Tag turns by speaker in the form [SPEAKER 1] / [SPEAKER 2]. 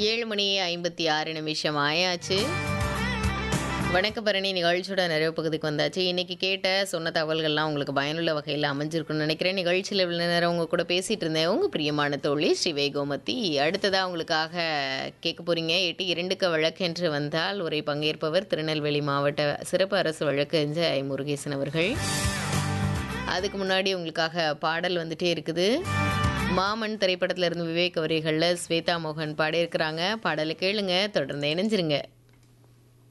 [SPEAKER 1] ஏழு மணி ஐம்பத்தி ஆறு நிமிஷம் ஆயாச்சு வணக்க பரணி நிகழ்ச்சியோட நிறைவு பகுதிக்கு வந்தாச்சு இன்னைக்கு கேட்ட சொன்ன தகவல்கள்லாம் உங்களுக்கு பயனுள்ள வகையில் அமைஞ்சிருக்குன்னு நினைக்கிறேன் நிகழ்ச்சியில் இவ்வளோ நேரம் உங்க கூட பேசிட்டு இருந்தேன் உங்க பிரியமான தோழி ஸ்ரீ கோமதி அடுத்ததாக உங்களுக்காக கேட்க போறீங்க எட்டு இரண்டுக்கு வழக்கென்று வந்தால் உரை பங்கேற்பவர் திருநெல்வேலி மாவட்ட சிறப்பு அரசு வழக்கறிஞர் ஐ முருகேசன் அவர்கள் அதுக்கு முன்னாடி உங்களுக்காக பாடல் வந்துட்டே இருக்குது மாமன் திரைப்படத்துல இருந்து விவேக் வரிகளில் ஸ்வேதா மோகன் பாடியிருக்கிறாங்க பாடலை கேளுங்க தொடர்ந்து இணைஞ்சிருங்க